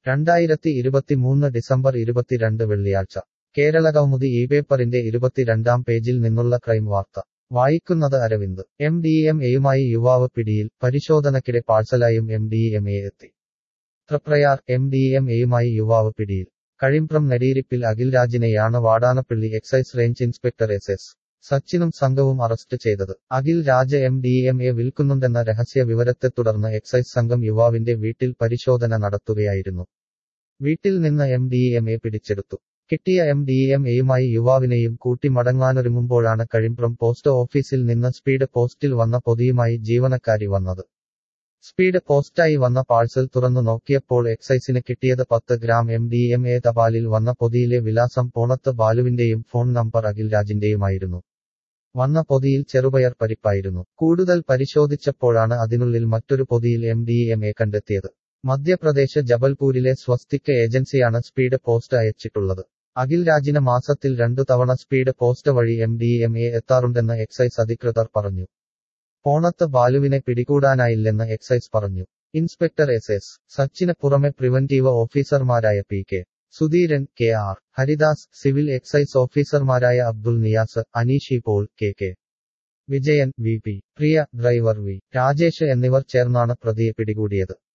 രണ്ടായിരത്തി ഇരുപത്തിമൂന്ന് ഡിസംബർ ഇരുപത്തിരണ്ട് വെള്ളിയാഴ്ച കേരളകൗമുദി ഈ പേപ്പറിന്റെ ഇരുപത്തിരണ്ടാം പേജിൽ നിന്നുള്ള ക്രൈം വാർത്ത വായിക്കുന്നത് അരവിന്ദ് എം ഡി എം എയുമായി യുവാവ് പിടിയിൽ പരിശോധനക്കിടെ പാഴ്സലായും എം ഡി എം എ എത്തി തൃപ്രയാർ എം ഡി എം എയുമായി യുവാവ് പിടിയിൽ കഴിമ്പ്രം നെടിയിരിപ്പിൽ അഖിൽരാജിനെയാണ് Vadanappally excise range inspector S S സച്ചിനും സംഘവും അറസ്റ്റ് ചെയ്തത് Akhil Raj M D M A വിൽക്കുന്നുണ്ടെന്ന രഹസ്യ വിവരത്തെ തുടർന്ന് എക്സൈസ് സംഘം യുവാവിന്റെ വീട്ടിൽ പരിശോധന നടത്തുകയായിരുന്നു വീട്ടിൽ നിന്ന് എം ഡി എം എ പിടിച്ചെടുത്തു കിട്ടിയ എം ഡി എം എയുമായി യുവാവിനെയും കൂട്ടി മടങ്ങാനൊരുങ്ങുമ്പോഴാണ് കഴിമ്പ്രം പോസ്റ്റ് ഓഫീസിൽ നിന്ന് സ്പീഡ് പോസ്റ്റിൽ വന്ന പൊതിയുമായി ജീവനക്കാരി വന്നത് സ്പീഡ് പോസ്റ്റായി വന്ന പാഴ്സൽ തുറന്നു നോക്കിയപ്പോൾ എക്സൈസിന് കിട്ടിയത് പത്ത് gram M D M A തപാലിൽ വന്ന പൊതിയിലെ വിലാസം പോണത്ത് ബാലുവിന്റെയും ഫോൺ നമ്പർ അഖിൽ രാജിന്റെയുമായിരുന്നു വന്ന പൊതിയിൽ ചെറുപയർ പരിപ്പായിരുന്നു കൂടുതൽ പരിശോധിച്ചപ്പോഴാണ് അതിനുള്ളിൽ മറ്റൊരു പൊതിയിൽ എം ഡി എം എ കണ്ടെത്തിയത് മധ്യപ്രദേശ് ജബൽപൂരിലെ സ്വസ്തിക് ഏജൻസിയാണ് സ്പീഡ് പോസ്റ്റ് അയച്ചിട്ടുള്ളത് അഖിൽ രാജിന് മാസത്തിൽ രണ്ടു തവണ സ്പീഡ് പോസ്റ്റ് വഴി എം ഡി എം എ എത്താറുണ്ടെന്ന് എക്സൈസ് അധികൃതർ പറഞ്ഞു പോണത്ത് ബാലുവിനെ പിടികൂടാനായില്ലെന്ന് എക്സൈസ് പറഞ്ഞു ഇൻസ്പെക്ടർ എസ് എസ് സച്ചിന് പുറമെ പ്രിവന്റീവ് ഓഫീസർമാരായ P K Sudheeran K R Haridas civil excise ഓഫീസർമാരായ Abdul Niyas Aneeshi Paul K K Vijayan V P Priya driver V Rajesh എന്നിവർ ചേർന്നാണ് പ്രതിയെ പിടികൂടിയത്